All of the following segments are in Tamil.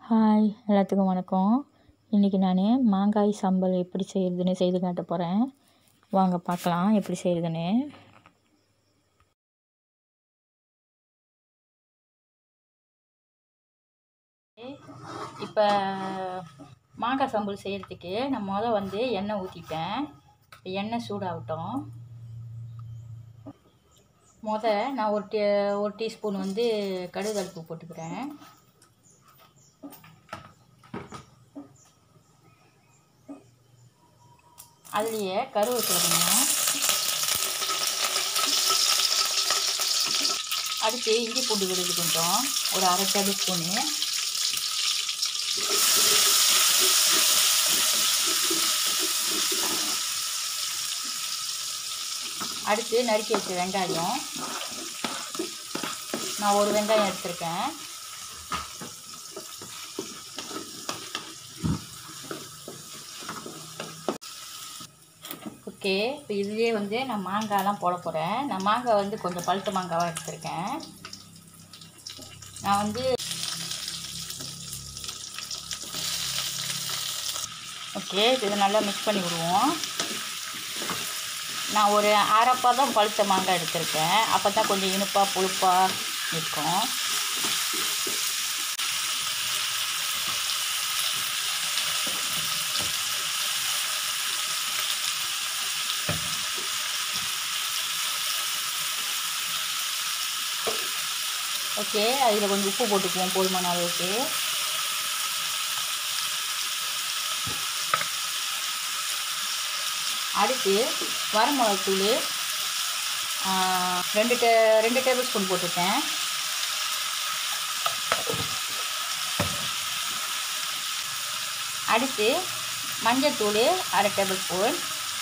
ஹாய் எல்லாத்துக்கும் வணக்கம் இன்றைக்கி நான் மாங்காய் சம்பல் எப்படி செய்கிறதுன்னு செய்து காட்ட போகிறேன் வாங்க பார்க்கலாம் எப்படி செய்கிறதுன்னு இப்போ மாங்காய் சம்பல் செய்கிறதுக்கு நான் மொதல் வந்து எண்ணெய் ஊற்றிட்டேன் இப்போ எண்ணெய் சூடாகட்டும் முத நான் ஒரு டீ ஒரு டீஸ்பூன் வந்து கடுகு போட்டுக்கிறேன் அதுலேயே கருவேப்பிலை கொஞ்சம் அடுத்து இஞ்சி பூண்டு விழுது கொஞ்சம் ஒரு அரை டேபிள் ஸ்பூனு அடுத்து நறுக்கி வச்ச வெங்காயம் நான் ஒரு வெங்காயம் எடுத்திருக்கேன் ஓகே இப்போ இதுலேயே வந்து நான் மாங்காய்லாம் போட போகிறேன் நான் மாங்காய் வந்து கொஞ்சம் பழுத்த மாங்காவாக எடுத்திருக்கேன் நான் வந்து ஓகே இதை நல்லா மிக்ஸ் பண்ணி விடுவோம் நான் ஒரு அரைப்பா தான் பழுத்த மாங்காய் எடுத்திருக்கேன் அப்போ தான் கொஞ்சம் இனிப்பாக புளிப்பாக இருக்கும் ஓகே அதில் கொஞ்சம் உப்பு போட்டுக்குவோம் போதுமான அளவுக்கு அடுத்து வரமிளகாத்தூள் ரெண்டு டே ரெண்டு டேபிள் ஸ்பூன் போட்டுருக்கேன் அடுத்து மஞ்சத்தூள் அரை டேபிள் ஸ்பூன்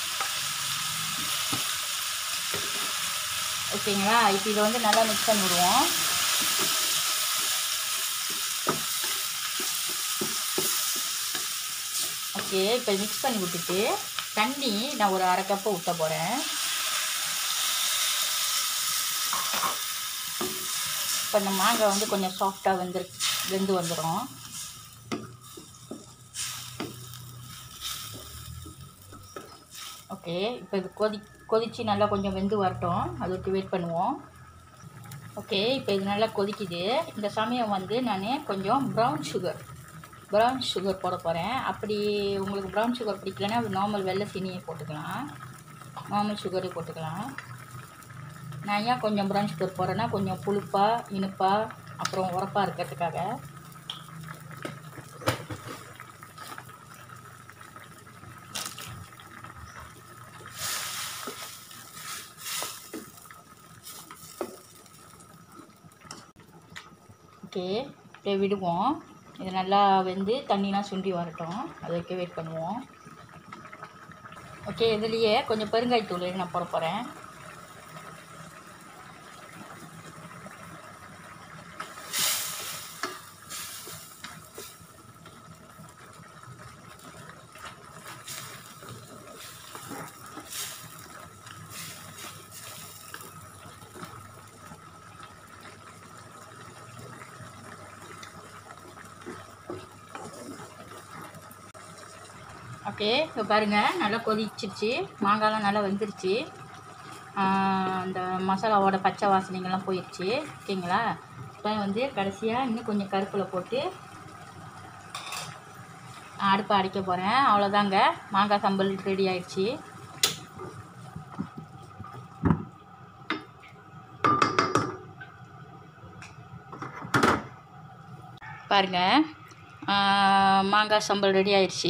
ஓகேங்களா இப்போ இதை வந்து நல்லா மிக்ஸ் பண்ணி விடுவோம் ஓகே இப்போ மிக்ஸ் பண்ணி விட்டுட்டு தண்ணி நான் ஒரு அரை கப்பு ஊற்ற போகிறேன் இப்போ இந்த மாங்காய் வந்து கொஞ்சம் சாஃப்டாக வெந்து வெந்து வந்துடும் ஓகே இப்போ இது கொதி கொதித்து நல்லா கொஞ்சம் வெந்து வரட்டும் அது வரைக்கும் வெயிட் பண்ணுவோம் ஓகே இப்போ இது நல்லா கொதிக்குது இந்த சமயம் வந்து நான் கொஞ்சம் ப்ரௌன் சுகர் ப்ரௌன் சுகர் போட போகிறேன் அப்படி உங்களுக்கு ப்ரௌன் சுகர் பிடிக்கலன்னா அது நார்மல் வெள்ளை சீனியை போட்டுக்கலாம் நார்மல் சுகரே போட்டுக்கலாம் நான் ஏன் கொஞ்சம் ப்ரௌன் சுகர் போடுறேன்னா கொஞ்சம் புளிப்பாக இனிப்பாக அப்புறம் உரப்பாக இருக்கிறதுக்காக ஓகே இப்படியே விடுவோம் இது நல்லா வெந்து தண்ணிலாம் சுண்டி வரட்டும் அது வரைக்கும் வெயிட் பண்ணுவோம் ஓகே இதுலேயே கொஞ்சம் பெருங்காயத்தூள் நான் போட போகிறேன் ஓகே இப்போ பாருங்கள் நல்லா கொதிச்சிருச்சு மாங்காய்லாம் நல்லா வெந்துருச்சு அந்த மசாலாவோட பச்சை வாசனைகள்லாம் போயிடுச்சு ஓகேங்களா இப்போ வந்து கடைசியாக இன்னும் கொஞ்சம் கருப்பில் போட்டு அடுப்பை அடிக்க போகிறேன் அவ்வளோதாங்க மாங்காய் சம்பல் ரெடி ஆயிடுச்சு பாருங்கள் மாங்காய் சம்பல் ரெடி ஆயிடுச்சு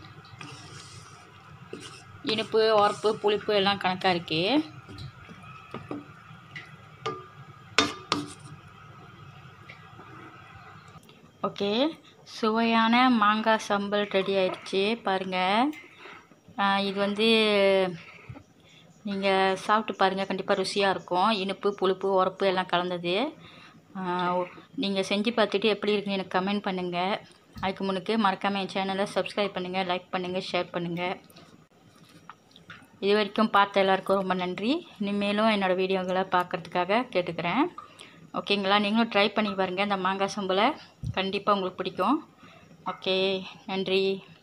இனிப்பு உரப்பு புளிப்பு எல்லாம் கணக்காக இருக்குது ஓகே சுவையான மாங்காய் சம்பல் ரெடி ஆயிடுச்சு பாருங்கள் இது வந்து நீங்கள் சாப்பிட்டு பாருங்கள் கண்டிப்பாக ருசியாக இருக்கும் இனிப்பு புளிப்பு உரப்பு எல்லாம் கலந்தது நீங்கள் செஞ்சு பார்த்துட்டு எப்படி இருக்குன்னு எனக்கு கமெண்ட் பண்ணுங்கள் அதுக்கு முன்னுக்கு மறக்காமல் என் சேனலை சப்ஸ்கிரைப் பண்ணுங்கள் லைக் பண்ணுங்கள் ஷேர் பண்ணுங்கள் இது வரைக்கும் பார்த்த எல்லாருக்கும் ரொம்ப நன்றி இனிமேலும் என்னோடய வீடியோகளை பார்க்குறதுக்காக கேட்டுக்கிறேன் ஓகேங்களா நீங்களும் ட்ரை பண்ணி பாருங்கள் இந்த மாங்காய் சம்பலை கண்டிப்பாக உங்களுக்கு பிடிக்கும் ஓகே நன்றி